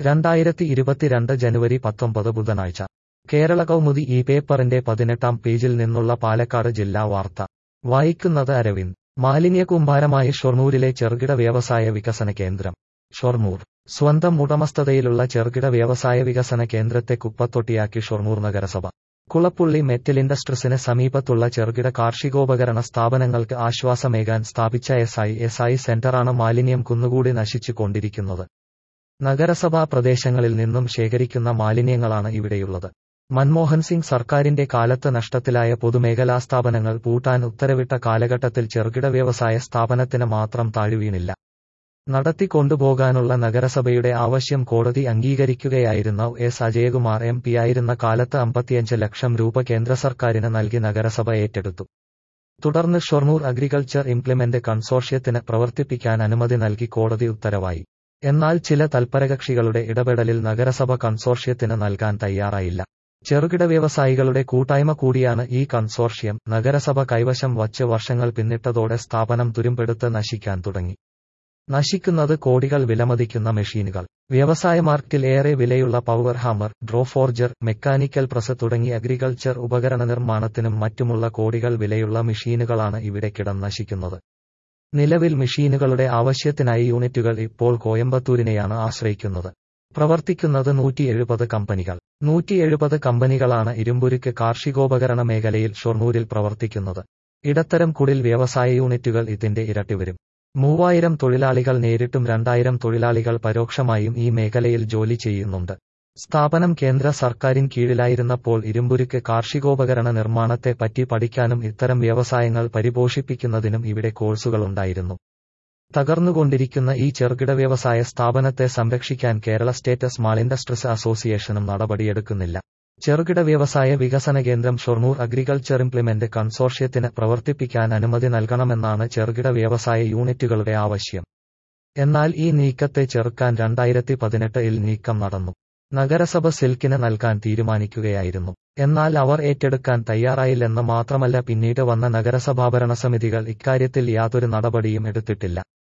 രണ്ടായിരത്തി ഇരുപത്തിരണ്ട് ജനുവരി പത്തൊമ്പത് ബുധനാഴ്ച കേരള കൗമുദി ഈ പേപ്പറിന്റെ പതിനെട്ടാം പേജിൽ നിന്നുള്ള പാലക്കാട് ജില്ലാ വാർത്ത വായിക്കുന്നത് അരവിന്ദ് മാലിന്യ കൂമ്പാരമായി ഷൊർണൂരിലെ ചെറുകിട വ്യവസായ വികസന കേന്ദ്രം ഷൊർണൂർ സ്വന്തം ഉടമസ്ഥതയിലുള്ള ചെറുകിട വ്യവസായ വികസന കേന്ദ്രത്തെ കുപ്പത്തൊട്ടിയാക്കി ഷൊർണൂർ നഗരസഭ കുളപ്പുള്ളി മെറ്റൽ ഇൻഡസ്ട്രീസിന് സമീപത്തുള്ള ചെറുകിട കാർഷികോപകരണ സ്ഥാപനങ്ങൾക്ക് ആശ്വാസമേകാൻ സ്ഥാപിച്ച എസ് ഐ എസ് ഐ സെന്ററാണ് മാലിന്യം കുന്നുകൂടി നശിച്ചു കൊണ്ടിരിക്കുന്നത് നഗരസഭാ പ്രദേശങ്ങളിൽ നിന്നും ശേഖരിക്കുന്ന മാലിന്യങ്ങളാണ് ഇവിടെയുള്ളത് മൻമോഹൻ സിംഗ് സർക്കാരിന്റെ കാലത്ത് നഷ്ടത്തിലായ പൊതുമേഖലാ സ്ഥാപനങ്ങൾ പൂട്ടാൻ ഉത്തരവിട്ട കാലഘട്ടത്തിൽ ചെറുകിട വ്യവസായ സ്ഥാപനത്തിന് മാത്രം താഴ്വീണില്ല നടത്തിക്കൊണ്ടുപോകാനുള്ള നഗരസഭയുടെ ആവശ്യം കോടതി അംഗീകരിക്കുകയായിരുന്ന എസ് അജയകുമാർ എം പിയായിരുന്ന കാലത്ത് അമ്പത്തിയഞ്ച് ലക്ഷം രൂപ കേന്ദ്ര സർക്കാരിന് നൽകി നഗരസഭ ഏറ്റെടുത്തു തുടർന്ന് ഷൊർണൂർ അഗ്രികൾച്ചർ ഇംപ്ലിമെന്റ് കൺസോർഷ്യത്തിന് പ്രവർത്തിപ്പിക്കാൻ അനുമതി നൽകി കോടതി ഉത്തരവായി എന്നാൽ ചില തൽപരകക്ഷികളുടെ ഇടപെടലിൽ നഗരസഭ കൺസോർഷ്യത്തിന് നൽകാൻ തയ്യാറായില്ല ചെറുകിട വ്യവസായികളുടെ കൂട്ടായ്മ കൂടിയാണ് ഈ കൺസോർഷ്യം നഗരസഭ കൈവശം വച്ച് വർഷങ്ങൾ പിന്നിട്ടതോടെ സ്ഥാപനം തുരുമ്പെടുത്ത് നശിക്കാൻ തുടങ്ങി നശിക്കുന്നത് കോടികൾ വിലമതിക്കുന്ന മെഷീനുകൾ വ്യവസായ മാർക്കറ്റിൽ ഏറെ വിലയുള്ള power hammer drop forger mechanical press തുടങ്ങി അഗ്രികൾച്ചർ ഉപകരണ നിർമ്മാണത്തിനും മറ്റുമുള്ള കോടികൾ വിലയുള്ള മെഷീനുകളാണ് ഇവിടെ കിടന്നശിക്കുന്നത് നിലവിൽ മെഷീനുകളുടെ ആവശ്യത്തിനായി യൂണിറ്റുകൾ ഇപ്പോൾ കോയമ്പത്തൂരിനെയാണ് ആശ്രയിക്കുന്നത് പ്രവർത്തിക്കുന്നത് നൂറ്റി എഴുപത് കമ്പനികൾ നൂറ്റി എഴുപത് കമ്പനികളാണ് ഇരുമ്പുരുക്ക് കാർഷികോപകരണ മേഖലയിൽ ഷൊർണൂരിൽ പ്രവർത്തിക്കുന്നത് ഇടത്തരം കുടിൽ വ്യവസായ യൂണിറ്റുകൾ ഇതിന്റെ ഇരട്ടി വരും മൂവായിരം തൊഴിലാളികൾ നേരിട്ടും രണ്ടായിരം തൊഴിലാളികൾ പരോക്ഷമായും ഈ മേഖലയിൽ ജോലി ചെയ്യുന്നുണ്ട് സ്ഥാപനം കേന്ദ്ര സർക്കാരിൻ കീഴിലായിരുന്നപ്പോൾ ഇരുമ്പുരുക്ക് കാർഷികോപകരണ നിർമ്മാണത്തെ പറ്റി പഠിക്കാനും ഇത്തരം വ്യവസായങ്ങൾ പരിപോഷിപ്പിക്കുന്നതിനും ഇവിടെ കോഴ്സുകളുണ്ടായിരുന്നു തകർന്നുകൊണ്ടിരിക്കുന്ന ഈ ചെറുകിട വ്യവസായ സ്ഥാപനത്തെ സംരക്ഷിക്കാൻ കേരള സ്റ്റേറ്റ് സ്മാൾ ഇൻഡസ്ട്രീസ് അസോസിയേഷനും നടപടിയെടുക്കുന്നില്ല ചെറുകിട വ്യവസായ വികസന കേന്ദ്രം ഷൊർണൂർ അഗ്രികൾച്ചർ ഇംപ്ലിമെന്റ് കൺസോർഷ്യത്തിന് പ്രവർത്തിപ്പിക്കാൻ അനുമതി നൽകണമെന്നാണ് ചെറുകിട വ്യവസായ യൂണിറ്റുകളുടെ ആവശ്യം എന്നാൽ ഈ നീക്കത്തെ ചെറുക്കാൻ രണ്ടായിരത്തി പതിനെട്ടിൽ നീക്കം നടന്നു നഗരസഭ സിൽക്കിന് നൽകാൻ തീരുമാനിക്കുകയായിരുന്നു എന്നാൽ അവർ ഏറ്റെടുക്കാൻ തയ്യാറായില്ലെന്ന് മാത്രമല്ല പിന്നീട് വന്ന നഗരസഭാ ഭരണസമിതികൾ ഇക്കാര്യത്തിൽ യാതൊരു നടപടിയും എടുത്തിട്ടില്ല